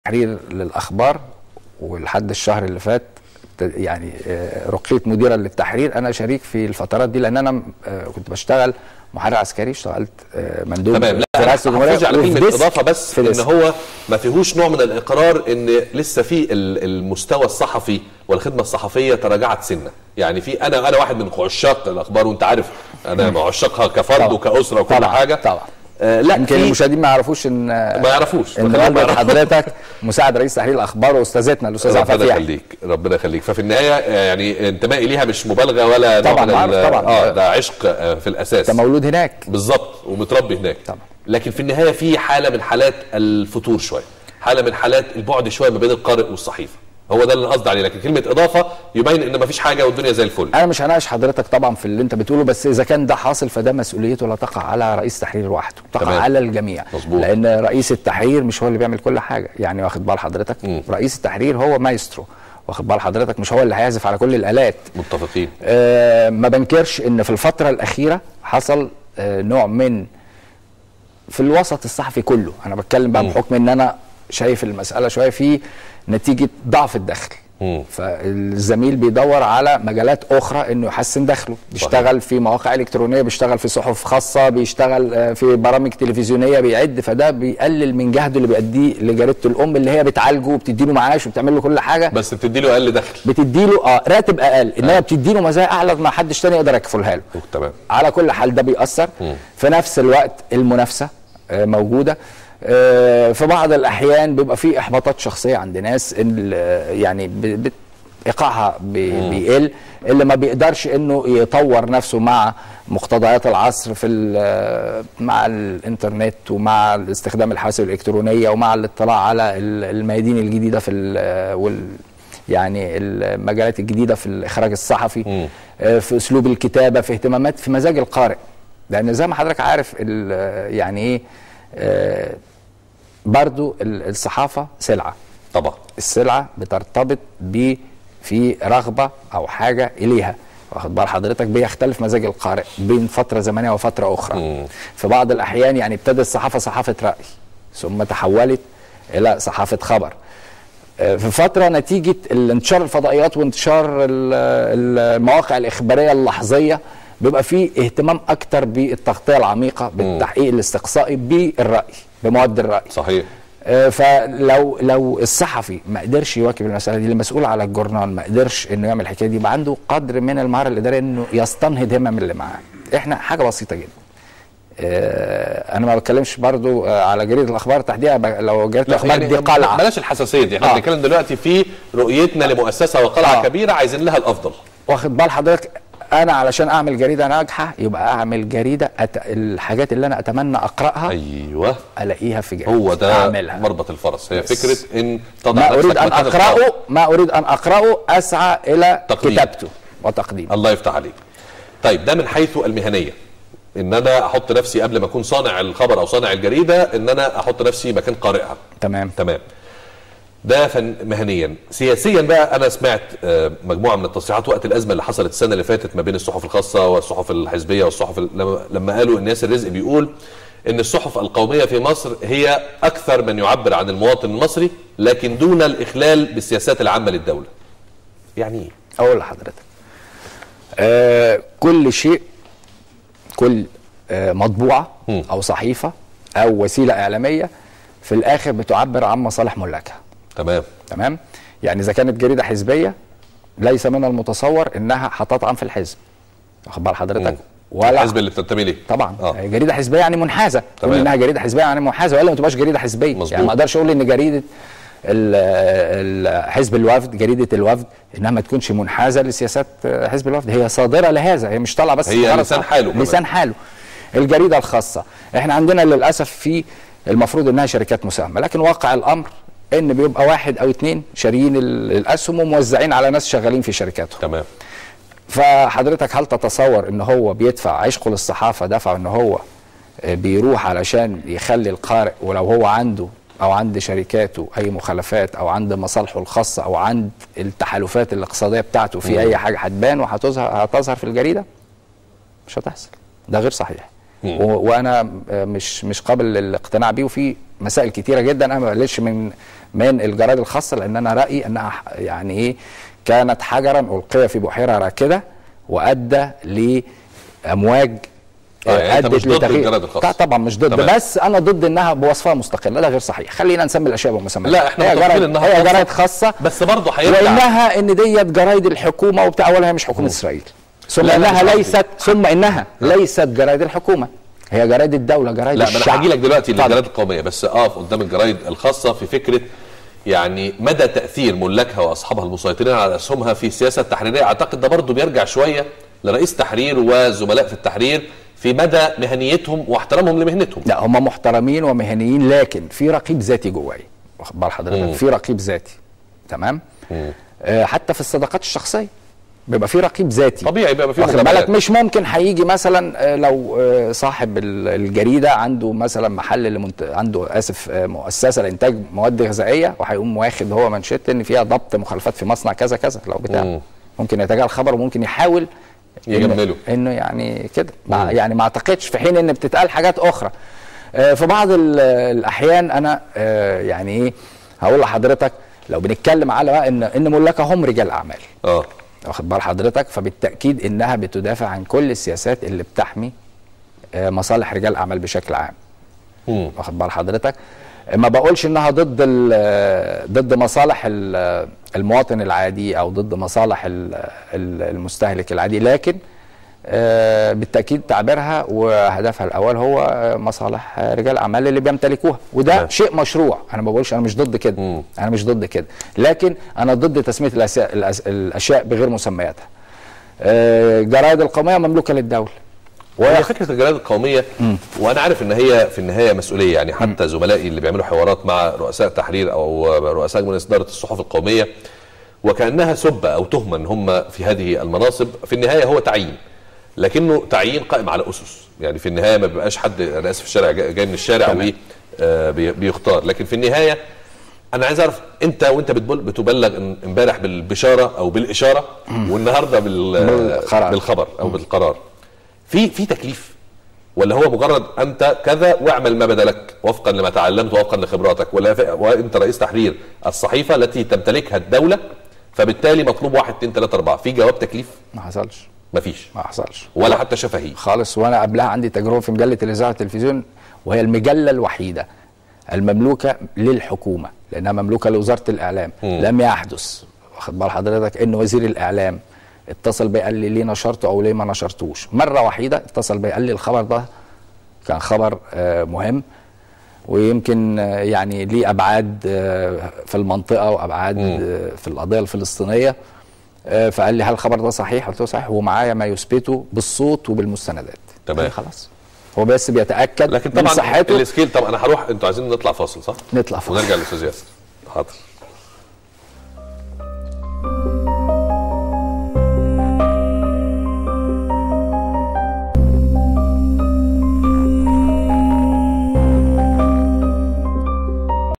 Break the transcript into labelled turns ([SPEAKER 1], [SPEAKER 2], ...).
[SPEAKER 1] تحرير للاخبار ولحد الشهر اللي فات ت- يعني آه، رقيت مديرا للتحرير انا شريك في الفترات دي لان انا آه، كنت بشتغل محرر عسكري اشتغلت آه، مندوب
[SPEAKER 2] تمام لا
[SPEAKER 1] في
[SPEAKER 2] انا
[SPEAKER 1] رئاسه الجمهوريه
[SPEAKER 2] هحافظ على
[SPEAKER 1] وفي
[SPEAKER 2] كلمه
[SPEAKER 1] ديسك-
[SPEAKER 2] اضافه بس
[SPEAKER 1] في
[SPEAKER 2] ان
[SPEAKER 1] ديسك.
[SPEAKER 2] هو ما فيهوش نوع من الاقرار ان لسه في ال- المستوى الصحفي والخدمه الصحفيه تراجعت سنه يعني في انا انا واحد من عشاق الاخبار وانت عارف انا من عشاقها كفرد
[SPEAKER 1] طبعا.
[SPEAKER 2] وكاسره وكل
[SPEAKER 1] طبعا.
[SPEAKER 2] حاجه
[SPEAKER 1] طبعا.
[SPEAKER 2] آه لا
[SPEAKER 1] يمكن
[SPEAKER 2] في
[SPEAKER 1] المشاهدين ما يعرفوش ان
[SPEAKER 2] ما يعرفوش
[SPEAKER 1] ان
[SPEAKER 2] ما
[SPEAKER 1] والده
[SPEAKER 2] يعرفوش.
[SPEAKER 1] حضرتك مساعد رئيس تحرير الاخبار واستاذتنا الاستاذه
[SPEAKER 2] ربنا
[SPEAKER 1] عفاف يحيى
[SPEAKER 2] يخليك ربنا يخليك ففي النهايه آه، يعني انتمائي ليها مش مبالغه ولا نوع
[SPEAKER 1] طبعاً،
[SPEAKER 2] من
[SPEAKER 1] عارف
[SPEAKER 2] ال-
[SPEAKER 1] طبعاً.
[SPEAKER 2] اه ده عشق آه، في الاساس
[SPEAKER 1] انت مولود هناك
[SPEAKER 2] بالظبط ومتربي هناك
[SPEAKER 1] طبعا.
[SPEAKER 2] لكن في النهايه في حاله من حالات الفتور شويه حاله من حالات البعد شويه ما بين القارئ والصحيفه هو ده اللي قصدي عليه لكن كلمه اضافه يبين ان مفيش حاجه والدنيا زي الفل
[SPEAKER 1] انا مش هناقش حضرتك طبعا في اللي انت بتقوله بس اذا كان ده حاصل فده مسؤوليته لا تقع على رئيس تحرير لوحده تقع
[SPEAKER 2] تمام.
[SPEAKER 1] على الجميع
[SPEAKER 2] مظبوط.
[SPEAKER 1] لان رئيس التحرير مش هو اللي بيعمل كل حاجه يعني واخد بال حضرتك
[SPEAKER 2] مم.
[SPEAKER 1] رئيس التحرير هو مايسترو واخد بال حضرتك مش هو اللي هيعزف على كل الالات
[SPEAKER 2] متفقين
[SPEAKER 1] آه ما بنكرش ان في الفتره الاخيره حصل آه نوع من في الوسط الصحفي كله انا بتكلم بقى
[SPEAKER 2] مم.
[SPEAKER 1] بحكم ان انا شايف المساله شويه في نتيجه ضعف الدخل
[SPEAKER 2] مم.
[SPEAKER 1] فالزميل بيدور على مجالات اخرى انه يحسن دخله بيشتغل في مواقع الكترونيه بيشتغل في صحف خاصه بيشتغل آه، في برامج تلفزيونيه بيعد فده بيقلل من جهده اللي بيأديه لجريده الام اللي هي بتعالجه وبتديله معاش وبتعمل له كل حاجه
[SPEAKER 2] بس بتدي له اقل دخل
[SPEAKER 1] بتديله اه راتب اقل انما بتديله مزايا اعلى ما حدش تاني يقدر يكفلها له
[SPEAKER 2] تمام
[SPEAKER 1] على كل حال ده بيأثر
[SPEAKER 2] مم.
[SPEAKER 1] في نفس الوقت المنافسة آه، موجودة آه، في بعض الأحيان بيبقى في إحباطات شخصية عند ناس إن ال- يعني ب- بت- إيقاعها بي- بيقل اللي ما بيقدرش إنه يطور نفسه مع مقتضيات العصر في ال- مع الإنترنت ومع استخدام الحواسب الإلكترونية ومع الاطلاع على ال- الميادين الجديدة في ال- وال يعني المجالات الجديدة في الإخراج الصحفي
[SPEAKER 2] مم.
[SPEAKER 1] آه، في اسلوب الكتابه في اهتمامات في مزاج القارئ لان زي ما حضرتك عارف ال- يعني ايه آه، برضو ال- الصحافه سلعه
[SPEAKER 2] طبعا
[SPEAKER 1] السلعه بترتبط ب في رغبه او حاجه اليها واخد بال حضرتك بيختلف مزاج القارئ بين فتره زمنيه وفتره اخرى
[SPEAKER 2] مم.
[SPEAKER 1] في بعض الاحيان يعني ابتدت الصحافه صحافه راي ثم تحولت الى صحافه خبر آه، في فتره نتيجه انتشار الفضائيات وانتشار ال- المواقع الاخباريه اللحظيه بيبقى فيه اهتمام اكتر بالتغطيه العميقه بالتحقيق الاستقصائي بالراي بمواد الراي
[SPEAKER 2] صحيح
[SPEAKER 1] آه، فلو لو الصحفي ما قدرش يواكب المساله دي المسؤول على الجورنال ما قدرش انه يعمل الحكايه دي يبقى عنده قدر من المهاره الاداريه انه يستنهض همم اللي معاه احنا حاجه بسيطه جدا آه، انا ما بتكلمش برضو آه، على جريده الاخبار تحديدا ب- لو جريده الاخبار دي قلعه
[SPEAKER 2] بلاش الحساسيه دي احنا
[SPEAKER 1] آه.
[SPEAKER 2] بنتكلم دلوقتي في رؤيتنا لمؤسسه وقلعه
[SPEAKER 1] آه.
[SPEAKER 2] كبيره عايزين لها الافضل
[SPEAKER 1] واخد بال حضرتك انا علشان اعمل جريده ناجحه يبقى اعمل جريده أت... الحاجات اللي انا اتمنى اقراها
[SPEAKER 2] ايوه
[SPEAKER 1] الاقيها في جريده
[SPEAKER 2] هو ده
[SPEAKER 1] اعملها
[SPEAKER 2] مربط الفرس هي
[SPEAKER 1] بس.
[SPEAKER 2] فكره ان تضع
[SPEAKER 1] ما
[SPEAKER 2] نفسك
[SPEAKER 1] اريد ان
[SPEAKER 2] مكان
[SPEAKER 1] اقراه
[SPEAKER 2] الخطأ.
[SPEAKER 1] ما اريد ان اقراه اسعى الى
[SPEAKER 2] تقديم.
[SPEAKER 1] كتابته وتقديمه
[SPEAKER 2] الله يفتح عليك طيب ده من حيث المهنيه ان انا احط نفسي قبل ما اكون صانع الخبر او صانع الجريده ان انا احط نفسي مكان قارئها
[SPEAKER 1] تمام
[SPEAKER 2] تمام ده فن مهنيا سياسيا بقى انا سمعت آه، مجموعه من التصريحات وقت الازمه اللي حصلت السنه اللي فاتت ما بين الصحف الخاصه والصحف الحزبيه والصحف ال- لما- لما قالوا ان ياسر رزق بيقول ان الصحف القوميه في مصر هي اكثر من يعبر عن المواطن المصري لكن دون الاخلال بالسياسات العامه للدوله يعني ايه
[SPEAKER 1] اقول لحضرتك آه كل شيء كل آه مطبوعه
[SPEAKER 2] مم.
[SPEAKER 1] او صحيفه او وسيله اعلاميه في الاخر بتعبر عن مصالح ملاكها
[SPEAKER 2] تمام
[SPEAKER 1] تمام يعني اذا كانت جريده حزبيه ليس من المتصور انها هتطعن في الحزب واخد بال حضرتك
[SPEAKER 2] مم.
[SPEAKER 1] ولا
[SPEAKER 2] الحزب اللي بتنتمي ليه
[SPEAKER 1] طبعا
[SPEAKER 2] آه.
[SPEAKER 1] آه. جريده حزبيه يعني منحازه تقول
[SPEAKER 2] تمام.
[SPEAKER 1] انها جريده حزبيه يعني منحازه ولا ما تبقاش جريده حزبيه
[SPEAKER 2] مظبوط.
[SPEAKER 1] يعني ما اقدرش اقول ان جريده ال- ال- حزب الوفد جريده الوفد انها ما تكونش منحازه لسياسات حزب الوفد هي صادره لهذا هي مش طالعه بس
[SPEAKER 2] هي
[SPEAKER 1] مجرد
[SPEAKER 2] لسان
[SPEAKER 1] صح-
[SPEAKER 2] حاله كمان.
[SPEAKER 1] لسان حاله الجريده الخاصه احنا عندنا للاسف في المفروض انها شركات مساهمه لكن واقع الامر ان بيبقى واحد او اتنين شاريين ال- الاسهم وموزعين على ناس شغالين في شركاتهم
[SPEAKER 2] تمام
[SPEAKER 1] فحضرتك هل تتصور ان هو بيدفع عشقه للصحافه دفع ان هو آه، بيروح علشان يخلي القارئ ولو هو عنده او عند شركاته اي مخالفات او عند مصالحه الخاصه او عند التحالفات الاقتصاديه بتاعته في اي حاجه هتبان وهتظهر هتظهر في الجريده مش هتحصل ده غير صحيح و- وانا آه، مش مش قابل للاقتناع بيه وفي مسائل كتيره جدا انا ما بقللش من من الجرائد الخاصه لان انا رايي انها ح- يعني ايه كانت حجرا القي في بحيره راكده وادى لامواج
[SPEAKER 2] آه، يعني أنت
[SPEAKER 1] أدت
[SPEAKER 2] مش ضد
[SPEAKER 1] لتغيير-
[SPEAKER 2] الجرائد الخاصة.
[SPEAKER 1] لا طبعا مش ضد
[SPEAKER 2] تمام.
[SPEAKER 1] بس انا ضد انها بوصفها مستقله ده غير صحيح خلينا نسمي الاشياء بمسمياتها
[SPEAKER 2] لا احنا
[SPEAKER 1] هي
[SPEAKER 2] متفقين
[SPEAKER 1] جرايد
[SPEAKER 2] انها
[SPEAKER 1] هي
[SPEAKER 2] خاصة،
[SPEAKER 1] جرايد خاصه
[SPEAKER 2] بس برضه هيرجع
[SPEAKER 1] وانها ان ديت جرايد الحكومه وبتاع اولا هي مش حكومه اسرائيل ثم
[SPEAKER 2] لا، لا،
[SPEAKER 1] انها
[SPEAKER 2] مش قصدي.
[SPEAKER 1] ليست ثم انها ليست جرايد الحكومه هي جرايد الدوله جرايد
[SPEAKER 2] لا ما انا
[SPEAKER 1] الشعب
[SPEAKER 2] هاجي لك دلوقتي
[SPEAKER 1] اتفضل.
[SPEAKER 2] للجرايد القوميه بس اقف قدام الجرايد الخاصه في فكره يعني مدى تاثير ملاكها واصحابها المسيطرين على اسهمها في السياسه التحريريه اعتقد ده برضه بيرجع شويه لرئيس تحرير وزملاء في التحرير في مدى مهنيتهم واحترامهم لمهنتهم
[SPEAKER 1] لا هم محترمين ومهنيين لكن في رقيب ذاتي جوايا واخد بال حضرتك في رقيب ذاتي تمام آه حتى في الصداقات الشخصيه بيبقى في رقيب ذاتي
[SPEAKER 2] طبيعي بيبقى في
[SPEAKER 1] واخد
[SPEAKER 2] مجاملات.
[SPEAKER 1] بالك مش ممكن هيجي مثلا آه، لو آه، صاحب ال- الجريده عنده مثلا محل لمنت... عنده اسف آه، مؤسسه لانتاج مواد غذائيه وهيقوم واخد هو منشط ان فيها ضبط مخالفات في مصنع كذا كذا لو بتاع
[SPEAKER 2] مم.
[SPEAKER 1] ممكن يتجاهل الخبر وممكن يحاول إن-
[SPEAKER 2] يجمله.
[SPEAKER 1] انه يعني كده مع يعني ما اعتقدش في حين ان بتتقال حاجات اخرى آه، في بعض ال- الاحيان انا آه، يعني ايه هقول لحضرتك لو بنتكلم على بقى ان ان ملاكها هم رجال اعمال
[SPEAKER 2] اه
[SPEAKER 1] واخد بال حضرتك فبالتاكيد انها بتدافع عن كل السياسات اللي بتحمي آه، مصالح رجال الاعمال بشكل عام
[SPEAKER 2] مم.
[SPEAKER 1] واخد بال حضرتك ما بقولش انها ضد ال- ضد مصالح ال- المواطن العادي او ضد مصالح ال- ال- المستهلك العادي لكن آه، بالتاكيد تعبيرها وهدفها الاول هو آه، مصالح آه، رجال الاعمال اللي بيمتلكوها وده
[SPEAKER 2] تمام.
[SPEAKER 1] شيء مشروع انا ما بقولش انا مش ضد كده
[SPEAKER 2] مم.
[SPEAKER 1] انا مش ضد كده لكن انا ضد تسميه الأسا- الأس- الاشياء بغير مسمياتها آه، جرائد القوميه مملوكه للدوله
[SPEAKER 2] وهي فكره الجرايد القوميه وانا عارف ان هي في النهايه مسؤوليه يعني حتى زملائي اللي بيعملوا حوارات مع رؤساء تحرير او رؤساء مجلس اداره الصحف القوميه وكانها سبه او تهمه ان هم في هذه المناصب في النهايه هو تعيين لكنه تعيين قائم على اسس يعني في النهايه ما بيبقاش حد انا اسف الشارع جاي جاي من الشارع
[SPEAKER 1] تمام.
[SPEAKER 2] وي آه، بي- بيختار لكن في النهايه انا عايز اعرف انت وانت بتبل- بتبلغ إن- امبارح بالبشاره او بالاشاره والنهارده بال
[SPEAKER 1] بالقرار.
[SPEAKER 2] بالخبر او بالقرار في في تكليف ولا هو مجرد انت كذا واعمل ما بدا لك وفقا لما تعلمت وفقا لخبراتك ولا ف... وانت رئيس تحرير الصحيفه التي تمتلكها الدوله فبالتالي مطلوب واحد اتنين تلاته اربعه في جواب تكليف
[SPEAKER 1] ما حصلش
[SPEAKER 2] مفيش
[SPEAKER 1] ما حصلش
[SPEAKER 2] ولا حتى شفهي
[SPEAKER 1] خالص وانا قبلها عندي تجربه في مجله الاذاعه والتلفزيون وهي المجله الوحيده المملوكه للحكومه لانها مملوكه لوزاره الاعلام
[SPEAKER 2] مم.
[SPEAKER 1] لم يحدث واخد بال حضرتك ان وزير الاعلام اتصل بي قال لي ليه نشرته او ليه ما نشرتوش مره وحيده اتصل بي قال لي الخبر ده كان خبر آه، مهم ويمكن آه، يعني ليه ابعاد آه، في المنطقه وابعاد آه، في القضيه الفلسطينيه آه، فقال لي هل الخبر ده صحيح؟ قلت له صحيح ومعايا ما يثبته بالصوت وبالمستندات
[SPEAKER 2] تمام.
[SPEAKER 1] قال لي خلاص هو بس بيتاكد
[SPEAKER 2] لكن
[SPEAKER 1] من
[SPEAKER 2] طبعا
[SPEAKER 1] صحته
[SPEAKER 2] السكيل طب انا هروح انتوا عايزين نطلع فاصل صح؟
[SPEAKER 1] نطلع فاصل.
[SPEAKER 2] ونرجع للاستاذ ياسر حاضر